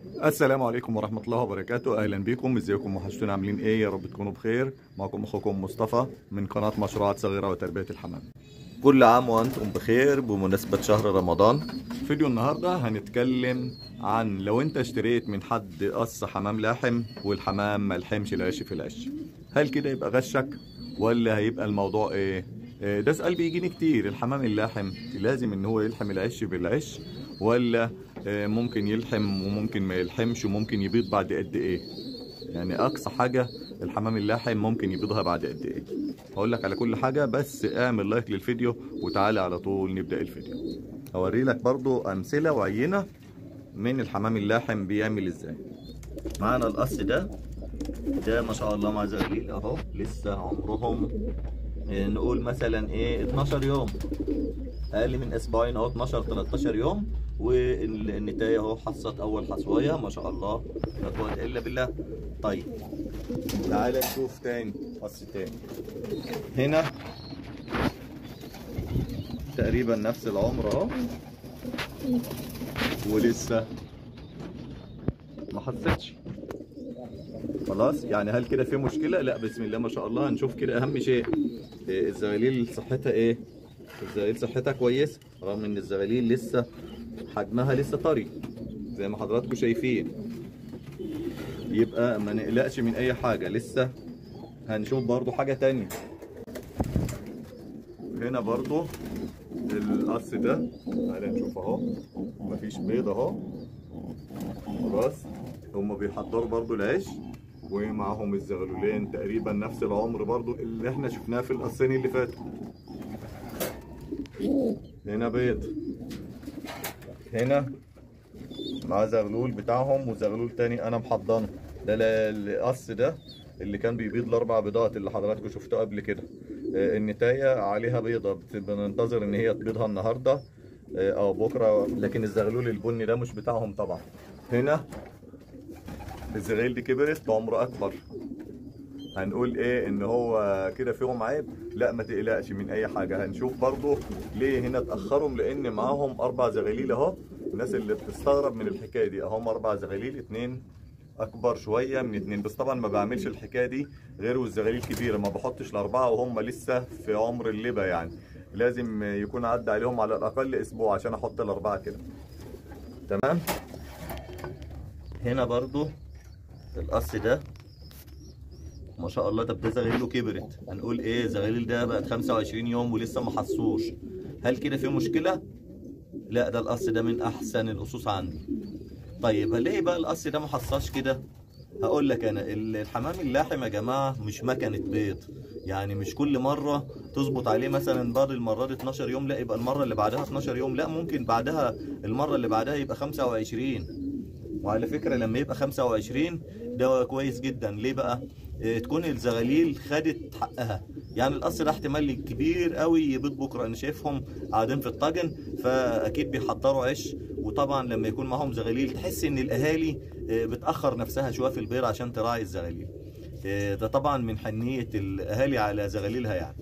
السلام عليكم ورحمة الله وبركاته أهلا بكم ازيكم وحشتونا عاملين ايه يا رب تكونوا بخير معكم أخوكم مصطفى من قناة مشروعات صغيرة وتربية الحمام كل عام وأنتم بخير بمناسبة شهر رمضان فيديو النهاردة هنتكلم عن لو انت اشتريت من حد قص حمام لاحم والحمام ما لحمش العش في العش هل كده يبقى غشك ولا هيبقى الموضوع ايه آه، ده سؤال بيجيني كتير الحمام اللاحم لازم ان هو يلحم العش بالعش ولا آه، ممكن يلحم وممكن ما يلحمش وممكن يبيض بعد قد ايه يعني اقصى حاجه الحمام اللاحم ممكن يبيضها بعد قد ايه هقول لك على كل حاجه بس اعمل لايك للفيديو وتعالى على طول نبدا الفيديو هوري لك برضو امثله وعينه من الحمام اللاحم بيعمل ازاي معانا القص ده ده ما شاء الله مع زغليل اهو لسه عمرهم آه، نقول مثلا ايه 12 يوم اقل من اسبوعين اهو 12 13 يوم والنتايه اهو حصت اول حصوايه ما شاء الله لا قوه الا بالله طيب تعالى نشوف تاني قص تاني هنا تقريبا نفس العمر اهو ولسه ما حصتش خلاص يعني هل كده في مشكله لا بسم الله ما شاء الله هنشوف كده اهم شيء إيه، الزغاليل صحتها ايه الزغاليل صحتها كويسه رغم ان الزغاليل لسه حجمها لسه طري زي ما حضراتكم شايفين يبقى ما نقلقش من اي حاجه لسه هنشوف برضو حاجه تانية هنا برضو القص ده تعالى نشوف اهو مفيش بيض اهو خلاص هما بيحضروا برضو العيش ومعاهم الزغلولين تقريبا نفس العمر برضو اللي احنا شفناه في القصين اللي فاتوا هنا بيض هنا مع زغلول بتاعهم وزغلول تاني انا محضنه ده ل- القص ده اللي كان بيبيض الاربع بيضات اللي حضراتكم شفتوه قبل كده آه، النتايه عليها بيضه بت- بننتظر ان هي تبيضها النهارده آه، او بكره لكن الزغلول البني ده مش بتاعهم طبعا هنا الزغيل دي كبرت بعمر اكبر هنقول ايه ان هو كده فيهم عيب لا ما تقلقش من اي حاجه هنشوف برضو ليه هنا اتاخروا لان معاهم اربع زغاليل اهو الناس اللي بتستغرب من الحكايه دي اهم اربع زغاليل اتنين اكبر شويه من اتنين بس طبعا ما بعملش الحكايه دي غير والزغاليل كبيره ما بحطش الاربعه وهم لسه في عمر اللبه يعني لازم يكون عدى عليهم على الاقل اسبوع عشان احط الاربعه كده تمام هنا برضو القص ده ما شاء الله ده زغاليله كبرت هنقول ايه زغاليل ده بقت 25 يوم ولسه ما حصوش هل كده في مشكله لا ده القص ده من احسن القصوص عندي طيب ليه بقى القص ده ما حصاش كده هقول لك انا الحمام اللاحم يا جماعه مش مكنه بيض يعني مش كل مره تظبط عليه مثلا بعد المره دي 12 يوم لا يبقى المره اللي بعدها 12 يوم لا ممكن بعدها المره اللي بعدها يبقى 25 وعلى فكره لما يبقى 25 ده كويس جدا ليه بقى إيه، تكون الزغاليل خدت حقها يعني القص ده احتمال كبير قوي يبيض بكره انا شايفهم قاعدين في الطاجن فاكيد بيحضروا عيش وطبعا لما يكون معاهم زغاليل تحس ان الاهالي إيه، بتاخر نفسها شويه في البيض عشان تراعي الزغاليل إيه، ده طبعا من حنيه الاهالي على زغاليلها يعني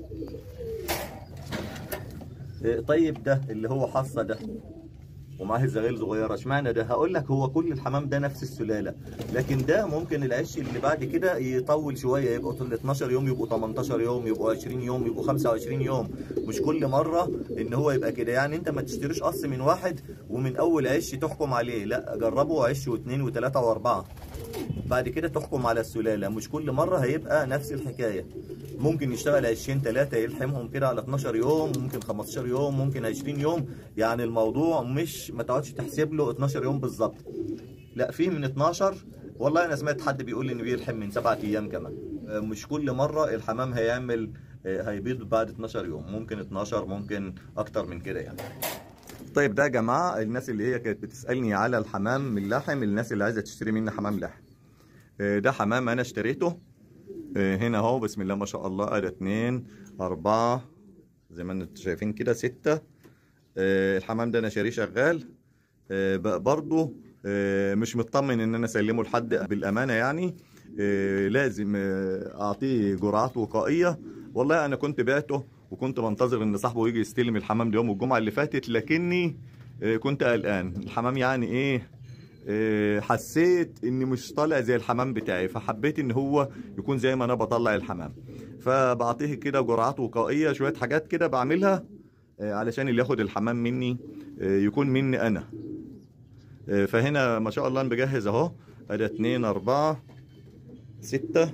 إيه، طيب ده اللي هو حصه ده ومعاه الزغاليل صغيره اشمعنى ده هقول لك هو كل الحمام ده نفس السلاله لكن ده ممكن العش اللي بعد كده يطول شويه يبقوا طول 12 يوم يبقوا 18 يوم يبقوا 20 يوم يبقوا 25 يوم مش كل مره ان هو يبقى كده يعني انت ما تشتريش قص من واحد ومن اول عش تحكم عليه لا جربه عش واثنين وثلاثه واربعه بعد كده تحكم على السلاله مش كل مره هيبقى نفس الحكايه ممكن يشتغل 20 3 يلحمهم كده على 12 يوم ممكن 15 يوم ممكن 20 يوم يعني الموضوع مش ما تقعدش تحسب له 12 يوم بالظبط لا في من 12 والله انا سمعت حد بيقول لي انه بيلحم من 7 ايام كمان آه، مش كل مره الحمام هيعمل آه، هيبيض بعد 12 يوم ممكن 12 ممكن اكتر من كده يعني طيب ده يا جماعه الناس اللي هي كانت بتسالني على الحمام اللحم الناس اللي عايزه تشتري مني حمام لحم آه، ده حمام انا اشتريته آه، هنا اهو بسم الله ما شاء الله ادي اتنين اربعة زي ما انتم شايفين كده ستة آه، الحمام ده انا شاريه شغال آه، ب- برضو آه، مش مطمن ان انا اسلمه لحد بالامانه يعني آه، لازم آه، اعطيه جرعات وقائيه والله انا كنت بعته وكنت بنتظر ان صاحبه يجي يستلم الحمام ده يوم الجمعه اللي فاتت لكني آه، كنت قلقان الحمام يعني ايه آه، حسيت اني مش طالع زي الحمام بتاعي فحبيت ان هو يكون زي ما انا بطلع الحمام فبعطيه كده جرعات وقائيه شويه حاجات كده بعملها آه، علشان اللي ياخد الحمام مني آه، يكون مني انا آه، فهنا ما شاء الله انا بجهز اهو ادي اتنين اربعة ستة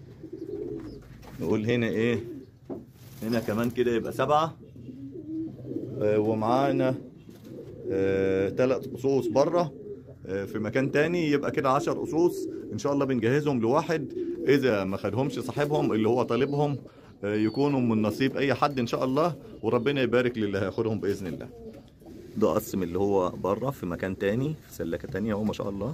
نقول هنا ايه هنا كمان كده يبقى سبعة آه، ومعانا ثلاث قصوص بره آه، في مكان تاني يبقى كده عشر قصوص ان شاء الله بنجهزهم لواحد اذا ما خدهمش صاحبهم اللي هو طالبهم آه، يكونوا من نصيب اي حد ان شاء الله وربنا يبارك للي هياخدهم باذن الله ده قسم اللي هو بره في مكان تاني في سلكه تانية اهو ما شاء الله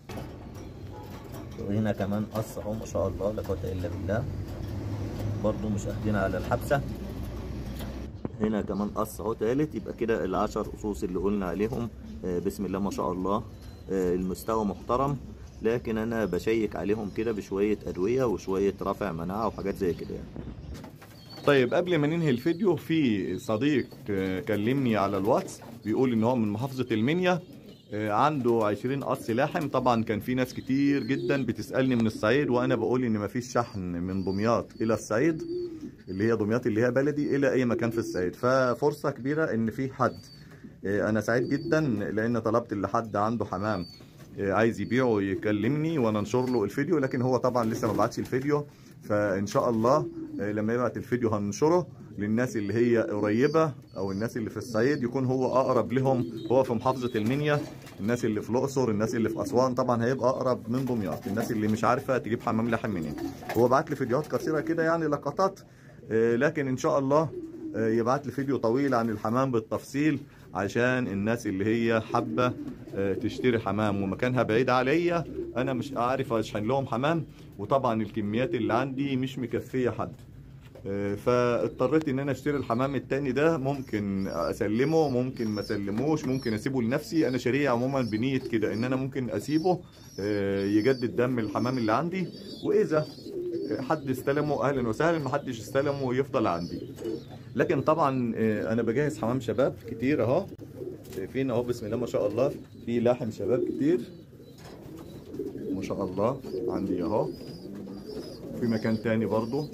وهنا كمان قص اهو ما شاء الله لا قوه الا بالله برضو مش اخدين على الحبسه هنا كمان قص اهو تالت يبقى كده العشر قصوص اللي قلنا عليهم آه، بسم الله ما شاء الله آه، المستوى محترم لكن انا بشيك عليهم كده بشويه ادويه وشويه رفع مناعه وحاجات زي كده يعني. طيب قبل ما ننهي الفيديو في صديق آه، كلمني على الواتس بيقول ان هو من محافظه المنيا آه، عنده 20 قص لاحم طبعا كان في ناس كتير جدا بتسالني من الصعيد وانا بقول ان مفيش شحن من دمياط الى الصعيد اللي هي دمياط اللي هي بلدي الى اي مكان في الصعيد ففرصه كبيره ان في حد آه، انا سعيد جدا لان طلبت اللي حد عنده حمام آه، عايز يبيعه يكلمني وانا انشر له الفيديو لكن هو طبعا لسه ما بعتش الفيديو فان شاء الله آه، لما يبعت الفيديو هننشره للناس اللي هي قريبه او الناس اللي في الصعيد يكون هو اقرب لهم هو في محافظه المنيا الناس اللي في الاقصر الناس اللي في اسوان طبعا هيبقى اقرب من دمياط الناس اللي مش عارفه تجيب حمام لحم منين هو بعت لي فيديوهات قصيره كده يعني لقطات آه، لكن ان شاء الله آه، يبعت لي فيديو طويل عن الحمام بالتفصيل عشان الناس اللي هي حابه آه، تشتري حمام ومكانها بعيد عليا انا مش عارف اشحن لهم حمام وطبعا الكميات اللي عندي مش مكفيه حد آه، فاضطريت ان انا اشتري الحمام التاني ده ممكن اسلمه ممكن ما اسلموش ممكن اسيبه لنفسي انا شاريه عموما بنيه كده ان انا ممكن اسيبه آه، يجدد دم الحمام اللي عندي واذا حد استلمه اهلا وسهلا ما حدش استلمه يفضل عندي لكن طبعا آه، انا بجهز حمام شباب كتير اهو شايفين اهو بسم الله ما شاء الله في لحم شباب كتير ما شاء الله عندي اهو في مكان تاني برضو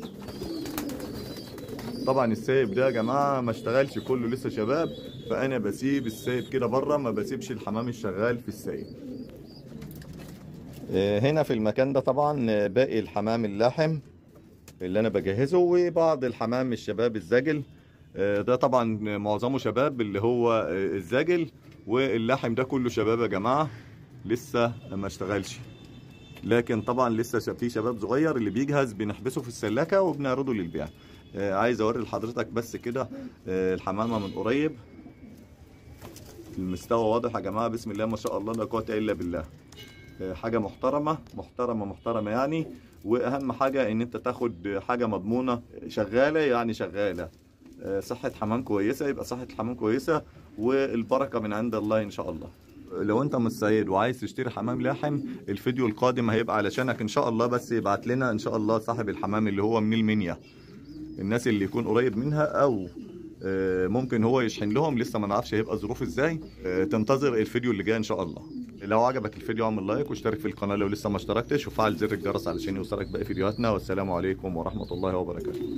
طبعا السايب ده يا جماعه ما اشتغلش كله لسه شباب فانا بسيب السايب كده بره ما بسيبش الحمام الشغال في السايب آه، هنا في المكان ده طبعا آه، باقي الحمام اللحم اللي انا بجهزه وبعض الحمام الشباب الزاجل آه، ده طبعا معظمه شباب اللي هو آه، الزاجل واللحم ده كله شباب يا جماعه لسه ما اشتغلش لكن طبعا لسه ش- في شباب صغير اللي بيجهز بنحبسه في السلاكه وبنعرضه للبيع آه، عايز اوري لحضرتك بس كده آه، الحمامه من قريب المستوى واضح يا جماعه بسم الله ما شاء الله لا قوه الا بالله آه، حاجه محترمه محترمه محترمه يعني واهم حاجه ان انت تاخد حاجه مضمونه شغاله يعني شغاله آه، صحه حمام كويسه يبقى صحه الحمام كويسه والبركه من عند الله ان شاء الله لو انت من الصعيد وعايز تشتري حمام لاحم الفيديو القادم هيبقى علشانك ان شاء الله بس يبعت لنا ان شاء الله صاحب الحمام اللي هو من المنيا الناس اللي يكون قريب منها او آه، ممكن هو يشحن لهم لسه ما نعرفش هيبقى ظروف ازاي آه، تنتظر الفيديو اللي جاي ان شاء الله لو عجبك الفيديو اعمل لايك واشترك في القناه لو لسه ما اشتركتش وفعل زر الجرس علشان يوصلك باقي فيديوهاتنا والسلام عليكم ورحمه الله وبركاته